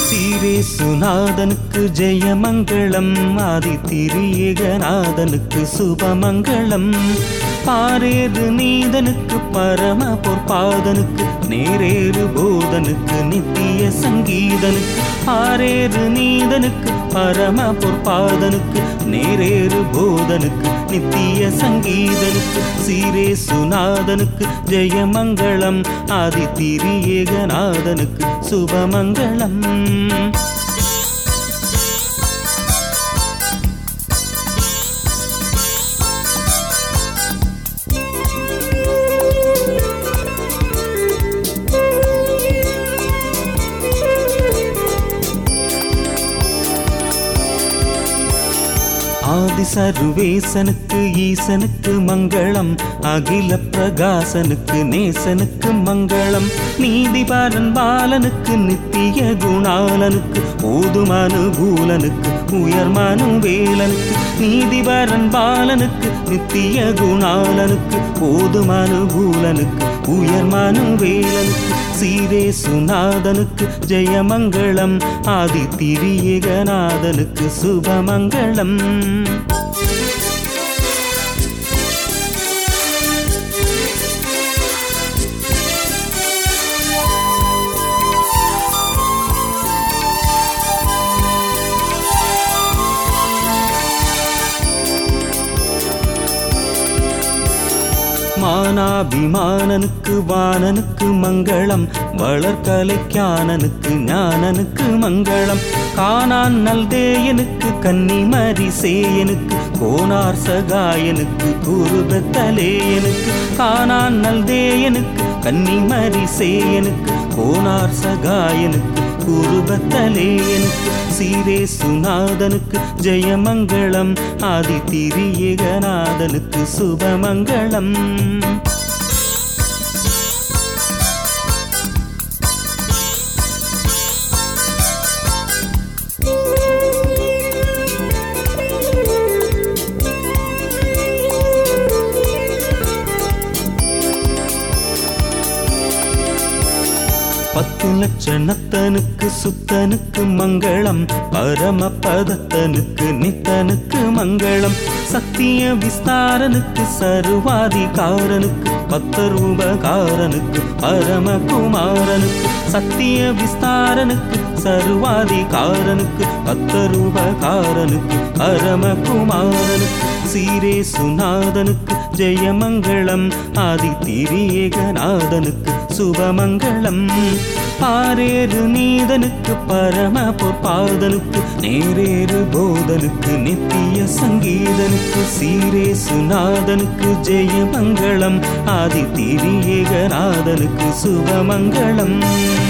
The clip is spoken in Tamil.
சீரேசுநாதனுக்கு ஜெயமங்களம் ஆதி திரியேகநாதனுக்கு சுபமங்களம் பாரேறு நீதனுக்கு பரம பொற்பாதனுக்கு நேரேறு போதனுக்கு நித்திய சங்கீதனுக்கு பாரேறு நீதனுக்கு பரம பொற்பாதனுக்கு நேரேறு போதனுக்கு நித்திய சங்கீதனுக்கு சீரேசுநாதனுக்கு ஜெயமங்களம் ஆதி திரியேகநாதனுக்கு சுபமங்களம் ஆதி சர்வேசனுக்கு ஈசனுக்கு மங்களம் அகில பிரகாசனுக்கு நேசனுக்கு மங்களம் நீதிபாலன் பாலனுக்கு நித்திய குணாலனுக்கு ஓதும் அனுகூலனுக்கு உயர்மனு வேலனுக்கு நீதிபரன் பாலனுக்கு நித்திய குணாலனுக்கு ஓதும் அனுகூலனுக்கு உயர்மனு வேலனுக்கு சீரே சுநாதனுக்கு ஜெயமங்களம் ஆதி திரியேகநாதனுக்கு சுபமங்களம் மானாபிமானனுக்கு வானனுக்கு மங்களம் வளர்கலைக்கானனுக்கு ஞானனுக்கு மங்களம் காணான் நல்தேயனுக்கு கன்னிமரி சேயனுக்கு கோனார் சகாயனுக்கு குருபத்தலேயனுக்கு காணான் நல்தேயனுக்கு கன்னிமரி சேயனுக்கு கோனார் சகாயனுக்கு குருபத்தலேயனுக்கு சீரே சுநாதனுக்கு ஜெயமங்களம் ஆதி திரியேகநாதனுக்கு சுபமங்களம் பத்து லட்சணத்தனுக்கு சுத்தனுக்கு மங்களம் பரம பதத்தனுக்கு நித்தனுக்கு மங்களம் சத்திய விஸ்தாரனுக்கு சர்வாதிகாரனுக்கு பத்தரூபகாரனுக்கு பரமகுமாரனுக்கு சத்திய விஸ்தாரனுக்கு சர்வாதிகாரனுக்கு பத்தரூபகாரனுக்கு பரமகுமாரனுக்கு சீரே சுநாதனுக்கு ஜெயமங்களம் ஆதி திரியேகநாதனுக்கு சுபமங்களம் பாரேறு நீதனுக்கு பரம பொற்பாதனுக்கு நேரேறு போதனுக்கு நித்திய சங்கீதனுக்கு சீரே சுநாதனுக்கு ஜெயமங்களம் ஆதி திரியேகநாதனுக்கு சுபமங்களம்